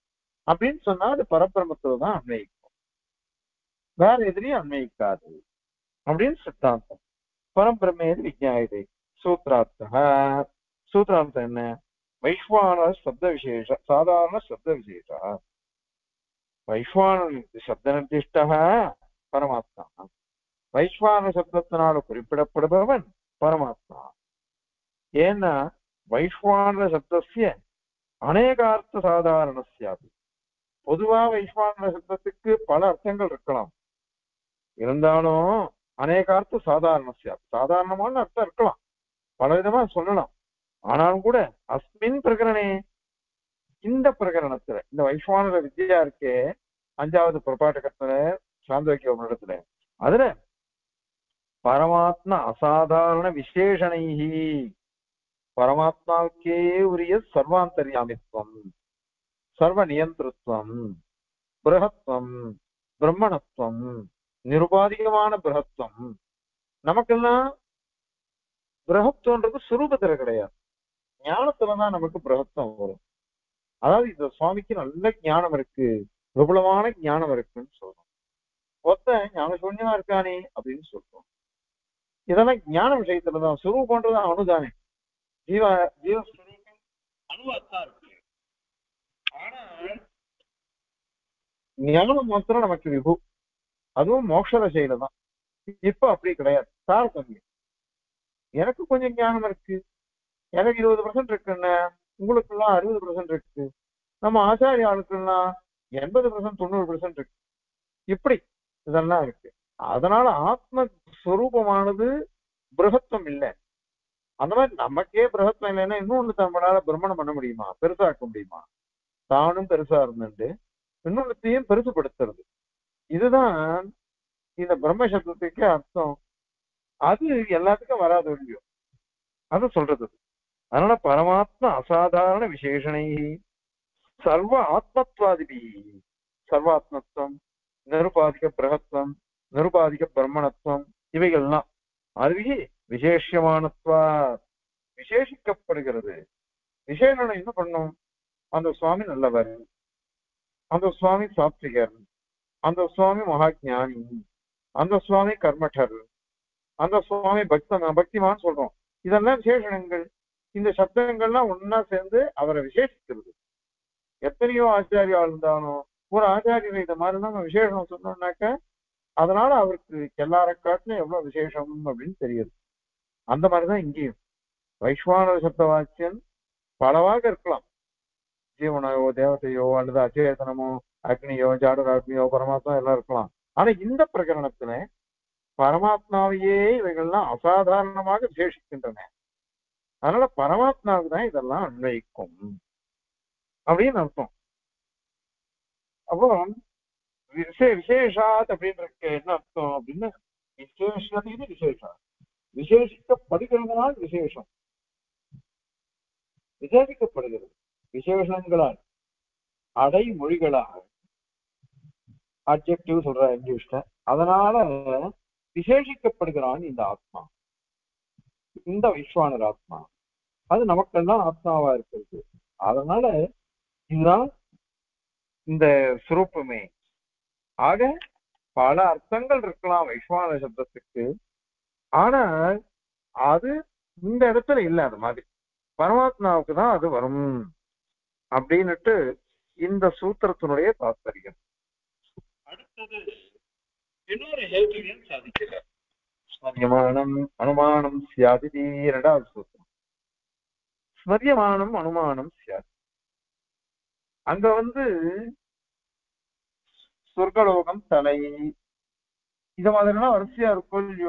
அப்படின்னு சொன்னா அது பரபிரமத்துல தான் அன்வயிக்கும் வேற எதிரையும் அன்வயிக்காது அப்படின்னு சித்தாந்தம் பரம்பிரமேது விஜயாயுதை சூத்ரார்த்தா சூத்ரார்த்தம் என்ன வைஸ்வான சப்த விசேஷ சாதாரண சப்த விசேஷ வைஸ்வான சப்த நிர்திஷ்ட பரமாத்மா வைஸ்வான சப்தத்தினால குறிப்பிடப்படுபவன் பரமாத்மா ஏன்னா வைஸ்வான சப்தசிய அநேகார்த்த சாதாரணசியாது பொதுவா வைஸ்வான சப்தத்துக்கு பல அர்த்தங்கள் இருக்கலாம் இருந்தாலும் அநேகார்த்த சாதாரணசியாது சாதாரணமான அர்த்தம் இருக்கலாம் பல விதமா சொல்லலாம் ஆனாலும் கூட அஸ்மின் பிரகரணே இந்த பிரகரணத்துல இந்த வைஸ்வானர வித்யா இருக்கே அஞ்சாவது புறப்பாட்டகத்துல சாந்தோக்கிய இடத்துல அதுல பரமாத்மா அசாதாரண விசேஷணைஹி பரமாத்மாவுக்கே உரிய சர்வாந்தர்யாமித்வம் சர்வ நியந்திரத்துவம் பிரகத்துவம் பிரம்மணத்துவம் நிருபாதிகமான பிரகத்துவம் நமக்கெல்லாம் பிரகத்துவன்றது சுரூபத்துல கிடையாது ஞானத்துலதான் நமக்கு பிரகத்துவம் வரும் அதாவது இந்த சுவாமிக்கு நல்ல ஞானம் இருக்கு விபுலமான ஞானம் இருக்குன்னு சொல்றோம் ஒத்த ஞான சூன்யமா இருக்கானே அப்படின்னு சொல்றோம் இதெல்லாம் ஞான விஷயத்துலதான் சுரூபன்றது அணுதானே ஜீவ ஜீவ சுரூபம் அணுவாத்தான் இருக்கு ஆனா ஞானம் மாத்திரம் நமக்கு விபு அதுவும் மோட்ச தசையில தான் இப்ப அப்படி கிடையாது தாரதமியம் எனக்கு கொஞ்சம் ஞானம் இருக்கு எனக்கு இருபது பர்சன்ட் இருக்குன்னா உங்களுக்கெல்லாம் அறுபது பர்சன்ட் இருக்கு நம்ம ஆச்சாரிய ஆளுக்கெல்லாம் எண்பது பர்சன்ட் தொண்ணூறு பர்சன்ட் இருக்கு இப்படி இதெல்லாம் இருக்கு அதனால ஆத்மஸ்வரூபமானது பிரகத்துவம் இல்லை அந்த மாதிரி நமக்கே பிரகத்துவம் இல்லைன்னா இன்னொன்னு நம்மளால பிரம்மணம் பண்ண முடியுமா பெருசாக்க முடியுமா தானும் பெருசா இருந்துட்டு இன்னொன்னுத்தையும் பெருசுபடுத்துறது இதுதான் இந்த பிரம்ம சப்தத்துக்கு அர்த்தம் அது எல்லாத்துக்கும் வராது இல்லையோ அது சொல்றது அதனால பரமாத்மா அசாதாரண விசேஷனை சர்வ ஆத்மத்வாதிபி சர்வாத்மத்துவம் நிருபாதிக பிரகத்துவம் நிருபாதிக பிரம்மணத்துவம் இவைகள்லாம் அதுவே விசேஷமானத்வா விசேஷிக்கப்படுகிறது விசேஷனம் என்ன பண்ணும் அந்த சுவாமி நல்லவர் அந்த சுவாமி சாத்விகர் அந்த சுவாமி மகாஜானி அந்த சுவாமி கர்மட்டர் அந்த சுவாமி பக்த பக்திமான் சொல்றோம் இதெல்லாம் விசேஷணங்கள் இந்த சப்தங்கள்லாம் ஒன்னா சேர்ந்து அவரை விசேஷிக்கிறது எத்தனையோ ஆச்சாரியா இருந்தாலும் ஒரு ஆச்சாரியர் இந்த மாதிரி நம்ம விசேஷம் சொன்னோம்னாக்க அதனால அவருக்கு எல்லார காட்டிலும் எவ்வளவு விசேஷம் அப்படின்னு தெரியுது அந்த மாதிரிதான் இங்கேயும் வைஸ்வான சப்த வாக்கியன் பலவாக இருக்கலாம் ஜீவனையோ தேவதையோ அல்லது அச்சேதனமோ அக்னியோ ஜாடராக்னியோ பரமாத்மா எல்லாம் இருக்கலாம் ஆனா இந்த பிரகரணத்துல பரமாத்மாவையே இவைகள்லாம் அசாதாரணமாக விசேஷிக்கின்றன அதனால பரமாத்மாவுக்கு தான் இதெல்லாம் அன்வயிக்கும் அப்படின்னு அர்த்தம் அப்போ விசே விசேஷாத் அப்படின்றதுக்கு என்ன அர்த்தம் அப்படின்னா விசேஷம் இது விசேஷம் விசேஷிக்கப்படுகிறதுனால் விசேஷம் விசேஷிக்கப்படுகிறது விசேஷங்களால் அடைமொழிகளாக அப்ஜெக்டிவ் சொல்ற இங்கிலீஷ்ல அதனால விசேஷிக்கப்படுகிறான் இந்த ஆத்மா இந்த வைஸ்வானர் ஆத்மா அது நமக்கெல்லாம் ஆத்மாவா இருக்கிறது அதனால இதுதான் இந்த சுரூப்பமே ஆக பல அர்த்தங்கள் இருக்கலாம் வைஸ்வான சப்தத்துக்கு ஆனா அது இந்த இடத்துல இல்ல அது மாதிரி பரமாத்மாவுக்கு தான் அது வரும் அப்படின்னுட்டு இந்த சூத்திரத்தினுடைய தாத்பரியம் அடுத்தது இன்னொரு ஹேத்துவியம் சாதிக்கிறார் ஸ்மரியமானம் அனுமானம் சியாதி இரண்டாவது சூத்திரம் ஸ்மரியமானம் அனுமானம் சியாதி அங்க வந்து சொர்க்கலோகம் தலை இத மாதிரிலாம் வரிசையா இருக்கும் இல்லையோ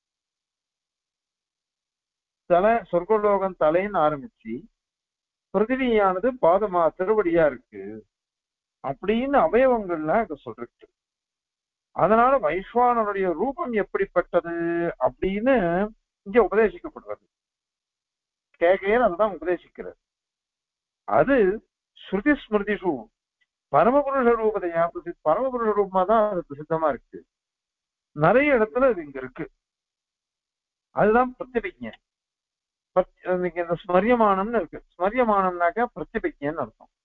தலை சொர்க்கலோகம் தலைன்னு ஆரம்பிச்சு பிருத்திவியானது பாதமா திருவடியா இருக்கு அப்படின்னு அவயவங்கள்லாம் இங்க சொல்றது அதனால வைஸ்வானனுடைய ரூபம் எப்படிப்பட்டது அப்படின்னு இங்க உபதேசிக்கப்படுறது கேகையர் அதுதான் உபதேசிக்கிறது அது ஸ்ருதி ஸ்மிருதிஷு பரமபுருஷ ரூபதையா பரமபுருஷ ரூபமா தான் அது பிரசித்தமா இருக்கு நிறைய இடத்துல இது இங்க இருக்கு அதுதான் பிரத்திபிஜை இந்த ஸ்மரியமானம்னு இருக்கு ஸ்மரியமானம்னாக்கா பிரத்திபிஜைன்னு அர்த்தம்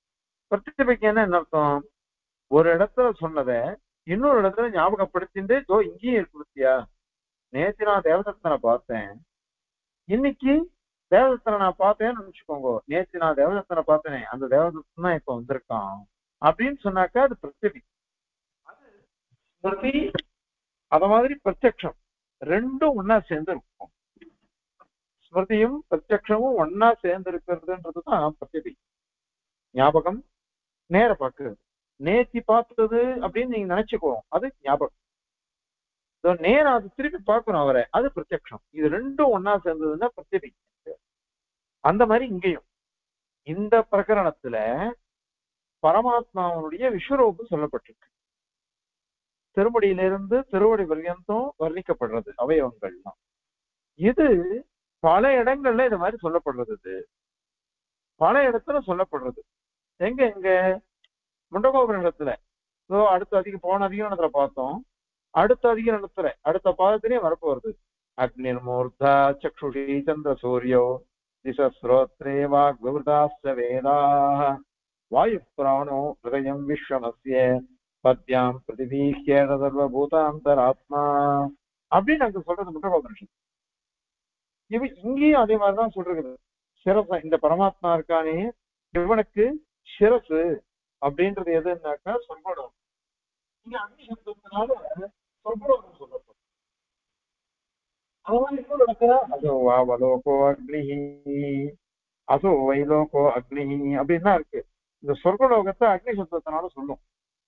பிரத்யபிக்ஞான என்ன அர்த்தம் ஒரு இடத்துல சொன்னதை இன்னொரு இடத்துல ஞாபகப்படுத்திட்டு ஓ இங்கேயும் இருக்கு பத்தியா நேத்து நான் தேவதத்தனை பார்த்தேன் இன்னைக்கு தேவதத்தனை நான் பார்த்தேன்னு நினைச்சுக்கோங்க நேத்து நான் தேவதத்தனை பார்த்தேனே அந்த தேவதத்தன் தான் இப்ப வந்திருக்கான் அப்படின்னு சொன்னாக்கா அது பிரத்யபி ஸ்மிருதி அத மாதிரி பிரத்யக்ஷம் ரெண்டும் ஒன்னா சேர்ந்து இருக்கும் ஸ்மிருதியும் பிரத்யக்ஷமும் ஒன்னா சேர்ந்து இருக்கிறதுன்றது தான் பிரத்யபி ஞாபகம் நேர பார்க்கிறது நேத்தி பார்த்தது அப்படின்னு நீங்க நினைச்சுக்கோ அது ஞாபகம் இதோ நேரா அது திருப்பி பார்க்கணும் அவரை அது பிரத்யக்ஷம் இது ரெண்டும் ஒன்னா சேர்ந்ததுன்னா பிரத்யபி அந்த மாதிரி இங்கேயும் இந்த பிரகரணத்துல பரமாத்மாவனுடைய விஸ்வரூபம் சொல்லப்பட்டிருக்கு திருமடியிலிருந்து திருவடி பர்யந்தம் வர்ணிக்கப்படுறது அவயவங்கள்லாம் இது பல இடங்கள்ல இது மாதிரி சொல்லப்படுறது இது பல இடத்துல சொல்லப்படுறது எங்க எங்க முண்டகோபுரத்துல ஸோ அடுத்த அதிக போன அதிகரணத்துல பார்த்தோம் அடுத்த அதிகரணத்துல அடுத்த பாதத்திலேயே வரப்போறது அக்னிர்மூர்த்தா சக்ஷுஷி சந்திர சூரியோ திசஸ்ரோத்ரே வாக்விவதாஸ்த வேதா வாயு பிராணோ ஹிருதயம் விஸ்வமஸ்ய பத்யாம் பிரதிபீஹ்யேட சர்வபூதாந்தராத்மா அப்படின்னு அங்க சொல்றது முண்டகோபனிஷம் இவ இங்கேயும் அதே மாதிரிதான் சொல்றது சிரச இந்த பரமாத்மா இருக்கானே இவனுக்கு சிரசு அப்படின்றது எதுன்னாக்கா சொற்படம் இங்க அக்னி சப்தத்தினால சொற்படம் சொல்லப்படும் அதெல்லாம் இன்னொரு இடத்துல அதோ வாவலோகோ அக்னி அதோ வைலோகோ அக்னி அப்படின்னு தான் இருக்கு இந்த சொர்க்கலோகத்தை அக்னி சப்தத்தினால சொல்லும்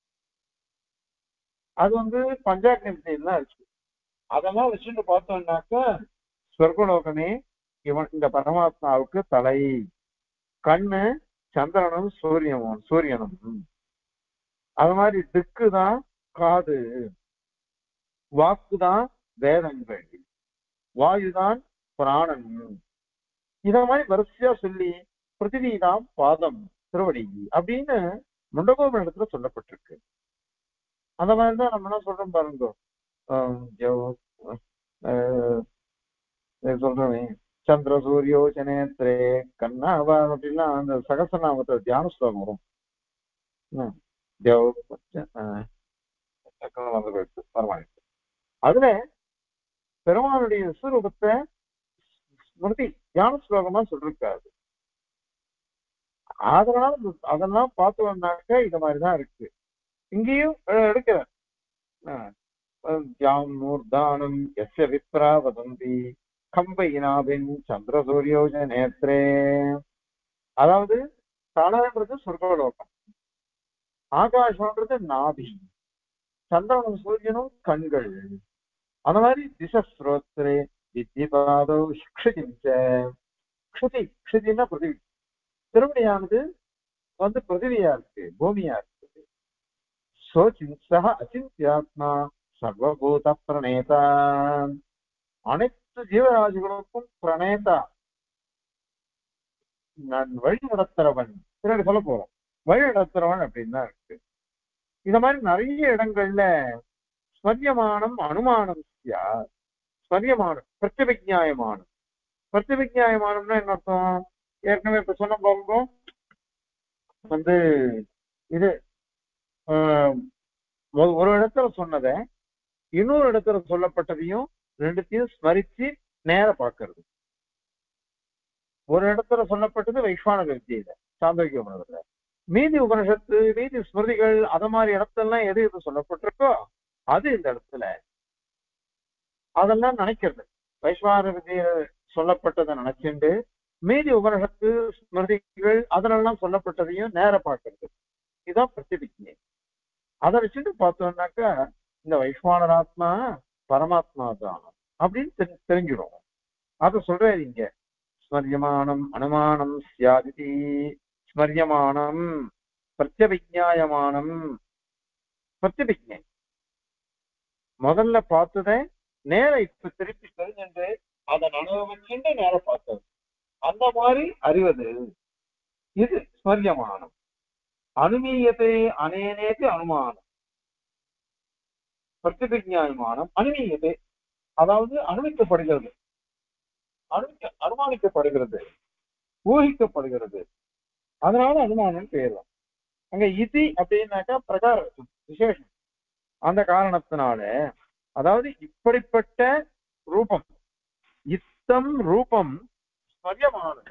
அது வந்து பஞ்சாக்னி வித்தியில் தான் இருக்கு அதெல்லாம் வச்சுட்டு பார்த்தோம்னாக்கா சொர்க்கலோகமே இவன் இந்த பரமாத்மாவுக்கு தலை கண்ணு சந்திரனும் சூரியனும் சூரியனும் அது மாதிரி திக்கு தான் காது வாக்கு தான் வேதங்கள் வாயுதான் பிராணன் இத மாதிரி வரிசையா சொல்லி பிருத்திவி தான் பாதம் திருவடி அப்படின்னு முண்டகோபுர இடத்துல சொல்லப்பட்டிருக்கு அந்த மாதிரிதான் நம்ம என்ன சொல்றோம் பாருங்க சொல்றோமே சந்திர சூரியோ ஜனேத்ரே கண்ணாவா அப்படின்னா அந்த சகசநாமத்தை தியான ஸ்லோகம் வரும் அதுல பெருமானுடைய விஸ்வரூபத்தை ஸ்மிருதி தியான ஸ்லோகமா சொல்லிருக்காரு அதனால அதெல்லாம் பார்த்தோம்னாக்க இது மாதிரிதான் இருக்கு இங்கேயும் எடுக்கிறேன் மூர்தானம் எஸ்ய விப்ரா வதந்தி கம்பையினாபின் சந்திர சூரியோஜ நேத்ரே அதாவது தலன்றது சொர்க்கலோகம் ஆகாஷம்ன்றது நாபி சந்திரனும் சூரியனும் கண்கள் அந்த மாதிரி திசஸ்ரோத்ரே வித்திபாதோ க்ஷிதிஞ்ச க்ஷுதி க்ஷுதின்னா பிருத்திவி திருமணியானது வந்து பிருத்திவியா இருக்கு பூமியா இருக்கு சோச்சின்சக அச்சிந்தியாத்மா சர்வபூத பிரணேதா அனைத்து ஜீவராசிகளுக்கும் பிரணேதா நான் வழி நடத்துறவன் பிறகு சொல்ல போறோம் வழி நடத்துறவன் அப்படின்னு தான் இருக்கு இந்த மாதிரி நிறைய இடங்கள்ல ஸ்வர்யமானம் அனுமானம் ஸ்வர்யமானம் பிரத்யபிஜாயமானம் பிரத்யபிஜாயமானம்னா என்ன அர்த்தம் ஏற்கனவே இப்ப சொன்ன பாருங்க வந்து இது ஒரு இடத்துல சொன்னதை இன்னொரு இடத்துல சொல்லப்பட்டதையும் ரெண்டுத்தையும் ஸ்மரிச்சு நேர பார்க்கறது ஒரு இடத்துல சொல்லப்பட்டது வைஸ்வான வித்தியில சாந்தோக்கிய உணர்வுல மீதி உபனிஷத்து மீதி ஸ்மிருதிகள் அத மாதிரி இடத்துலாம் எது எது சொல்லப்பட்டிருக்கோ அது இந்த இடத்துல அதெல்லாம் நினைக்கிறது வைஸ்வான வித்தியில சொல்லப்பட்டதை நினைச்சுண்டு மீதி உபனிஷத்து ஸ்மிருதிகள் அதனெல்லாம் சொல்லப்பட்டதையும் நேர பார்க்கறது இதுதான் பிரத்திபிக்ஞை அதை வச்சுட்டு பார்த்தோம்னாக்கா இந்த வைஸ்வானர் ஆத்மா பரமாத்மா தான் அப்படின்னு தெரி தெரிஞ்சிடும் அத சொல்றாரு இங்க ஸ்மரியமானம் அனுமானம் சியாதிதி ஸ்மரியமானம் பிரத்யபிஜாயமானம் பிரத்யபிஜை முதல்ல பார்த்ததை நேர இப்ப திருப்பி தெரிஞ்சுட்டு அதை நனவு வச்சுட்டு நேர பார்த்தது அந்த மாதிரி அறிவது இது ஸ்மரியமானம் அனுமீயத்தை அனேனேக்கு அனுமானம் பிரத்திபிஜாயமானம் அனுமீயத்தை அதாவது அனுமதிக்கப்படுகிறது அனுமதிக்க அனுமானிக்கப்படுகிறது ஊகிக்கப்படுகிறது அதனால அனுமானம் பெயர்லாம் அங்க இதி அப்படின்னாக்கா பிரகார விசேஷம் அந்த காரணத்தினால அதாவது இப்படிப்பட்ட ரூபம் இத்தம் ரூபம் ஸ்மரியமானது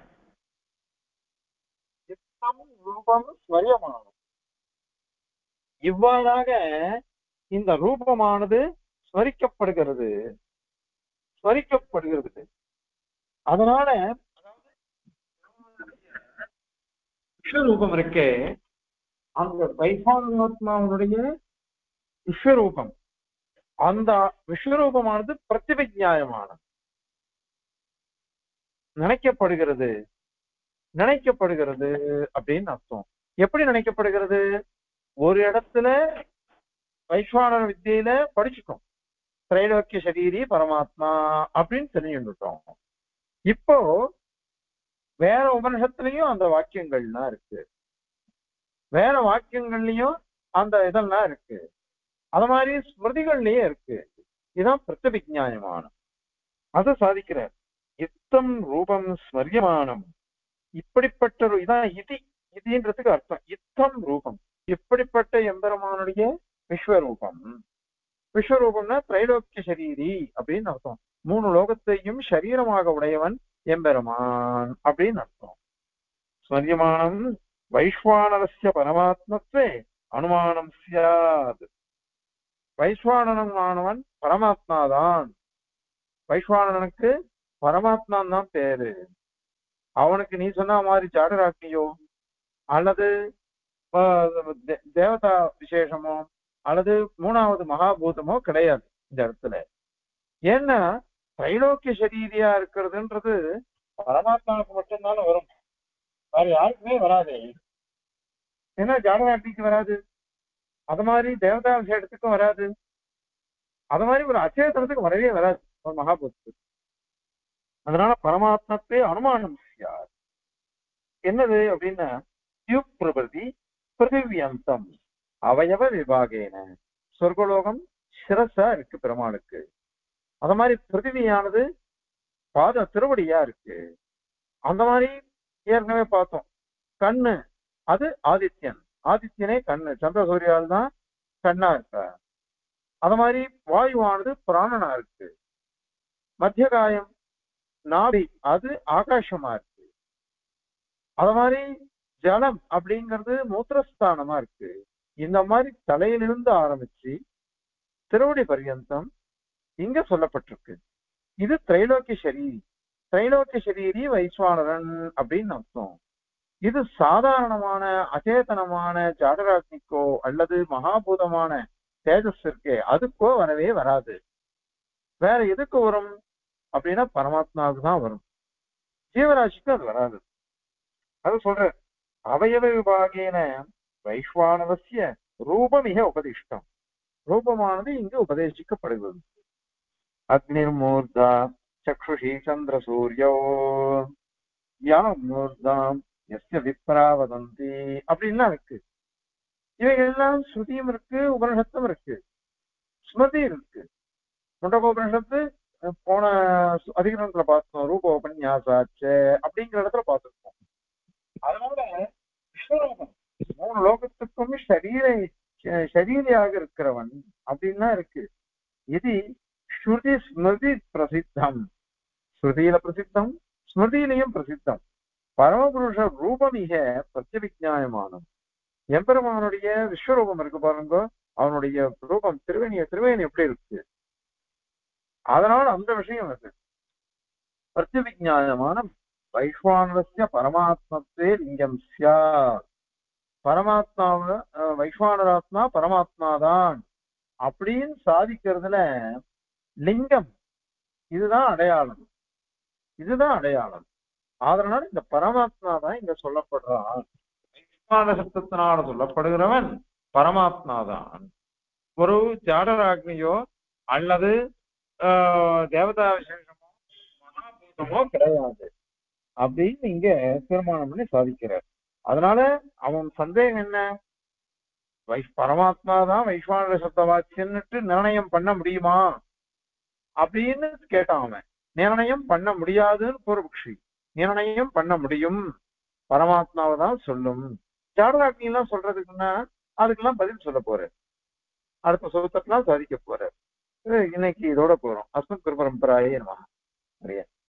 இத்தம் ரூபம் ஸ்மரியமானது இவ்வாறாக இந்த ரூபமானது ஸ்மரிக்கப்படுகிறது ஸ்மரிக்கப்படுகிறது அதனால விஸ்வரூபம் இருக்கே அந்த வைபாவனாத்மாவனுடைய விஸ்வரூபம் அந்த விஸ்வரூபமானது பிரதிபிஜாயமானது நினைக்கப்படுகிறது நினைக்கப்படுகிறது அப்படின்னு அர்த்தம் எப்படி நினைக்கப்படுகிறது ஒரு இடத்துல வைஸ்வானர வித்தியில படிச்சுட்டோம் திரைலோக்கிய சரீரி பரமாத்மா அப்படின்னு தெரிஞ்சுட்டோம் இப்போ வேற உபனிஷத்துலயும் அந்த வாக்கியங்கள்லாம் இருக்கு வேற வாக்கியங்கள்லயும் அந்த இதெல்லாம் இருக்கு அது மாதிரி ஸ்மிருதிகள்லயே இருக்கு இதுதான் பிரத்யபிஜாயமானம் அதை சாதிக்கிறார் இத்தம் ரூபம் ஸ்மரியமானம் இப்படிப்பட்ட ஒரு- இதான் இதி இதின்றதுக்கு அர்த்தம் இத்தம் ரூபம் இப்படிப்பட்ட எம்பெருமானுடைய விஸ்வரூபம் விஸ்வரூபம்னா திரைலோக்கிய சரீரி அப்படின்னு அர்த்தம் மூணு லோகத்தையும் சரீரமாக உடையவன் எம்பெருமான் அப்படின்னு அர்த்தம் ஸ்மரியமானம் வைஸ்வானரஸ்ய பரமாத்மத்வே அனுமானம் சியாத் வைஸ்வானனமானவன் பரமாத்மாதான் வைஸ்வானனுக்கு பரமாத்மான் தான் பேரு அவனுக்கு நீ சொன்ன மாதிரி ஜாடராக்கியோ அல்லது ஆஹ், தே- தேவதா விசேஷமோ அல்லது மூணாவது மகாபூதமோ கிடையாது இந்த இடத்துல ஏன்னா திரைலோக்கிய சரீரியா இருக்கிறதுன்றது பரமாத்மாவுக்கு மட்டும்தானே வரும் வேற யாருக்குமே வராதே ஏன்னா ஜாடராட்டிக்கு வராது அது மாதிரி தேவதா விசேஷத்துக்கும் வராது அது மாதிரி ஒரு அச்சேதனத்துக்கு வரவே வராது ஒரு மகாபூதத்துக்கு அதனால பரமாத்மத்தை அனுமானம் செய்யார் என்னது அப்படின்னா யுக் பிரபதி பிருத்திவியந்தம் அவயவ விபாகேன சொர்க்கலோகம் சிரசா இருக்கு பெருமாளுக்கு அது மாதிரி பிருத்திவியானது பாத திருவடியா இருக்கு அந்த மாதிரி ஏற்கனவே பார்த்தோம் கண்ணு அது ஆதித்யன் ஆதித்யனே கண்ணு சந்திர சூரியால் தான் கண்ணா இருக்க அது மாதிரி வாயுவானது பிராணனா இருக்கு மத்தியகாயம் நாடி அது ஆகாசமா இருக்கு அது மாதிரி ஜலம் அப்படிங்கிறது மூத்திரஸ்தானமா இருக்கு இந்த மாதிரி தலையிலிருந்து ஆரம்பிச்சு திருவடி பர்யந்தம் இங்க சொல்லப்பட்டிருக்கு இது திரைலோக்கிய சரீரி திரைலோக்கிய சரீரி வைஸ்வானரன் அப்படின்னு அர்த்தம் இது சாதாரணமான அச்சேதனமான ஜாடராக்னிக்கோ அல்லது மகாபூதமான தேஜஸ் இருக்கே அதுக்கோ வரவே வராது வேற எதுக்கு வரும் அப்படின்னா பரமாத்மாவுக்கு தான் வரும் ஜீவராசிக்கு அது வராது அது சொல்ற அவயவ விபாகேன வைஸ்வானவசிய ரூபமிக உபதிஷ்டம் ரூபமானது இங்கு உபதேசிக்கப்படுகிறது அக்னிர்மூர்தா சக்ஷுஷி சந்திர சூரியோ யாமூர்தாம் எஸ்ய விப்ரா வதந்தி அப்படின்லாம் இருக்கு இவைகள் எல்லாம் ஸ்ருதியும் இருக்கு உபனிஷத்தும் இருக்கு ஸ்மிருதி இருக்கு முண்டகோபனிஷத்து அஹ், போன சு- அதிகரணத்துல பார்த்தோம் ரூப உபன்யாசாச்ச அப்படிங்கிற இடத்துல பார்த்திருக்கோம் அதனால விஸ்வரூபம் மூணு லோகத்துக்கும் சரீர ச- சரீரியாக இருக்கிறவன் அப்படின்னா இருக்கு இது ஸ்ருதி ஸ்மிருதி பிரசித்தம் ஸ்ருதியில பிரசித்தம் ஸ்மிருதியிலையும் பிரசித்தம் பரமபுருஷ ரூபமிக பிரத்யபிஜாயமானம் எம்பெருமானுடைய விஸ்வரூபம் இருக்கு பாருங்க அவனுடைய ரூபம் திருவேணிய திருவேணி எப்படி இருக்கு அதனால அந்த விஷயம் இருக்கு பிரத்யபிஜாயமானம் வைஸ்வானரஸ்ய பரமாத்மத்தே லிங்கம் சியா பரமாத்மாவ அஹ், வைஸ்வானராத்மா பரமாத்மாதான் அப்படின்னு சாதிக்கிறதுல லிங்கம் இதுதான் அடையாளம் இதுதான் அடையாளம் அதனால இந்த பரமாத்மா தான் இங்க சொல்லப்படுறான் வைஸ்வான சப்தத்தினால சொல்லப்படுகிறவன் பரமாத்மா தான் ஒரு ஜாடராக்னியோ அல்லது ஆஹ், தேவதா விசேஷமோ மகாபூதமோ கிடையாது அப்படின்னு இங்க தீர்மானம் பண்ணி சாதிக்கிறார் அதனால அவன் சந்தேகம் என்ன வைஸ் பரமாத்மா தான் வைஸ்வான சப்த வாக்கியன்னுட்டு நிர்ணயம் பண்ண முடியுமா அப்படின்னு கேட்டான் அவன் நிர்ணயம் பண்ண முடியாதுன்னு பூர்வபக்ஷி நிர்ணயம் பண்ண முடியும் பரமாத்மாவை தான் சொல்லும் ஜாடகாக்னி எல்லாம் சொல்றதுக்குன்னா அதுக்கெல்லாம் பதில் சொல்ல போறாரு அடுத்த சுத்தத்தெல்லாம் சாதிக்க போறாரு இது இன்னைக்கு இதோட போறோம் அஸ்மத் குரு பரம்பராயே நம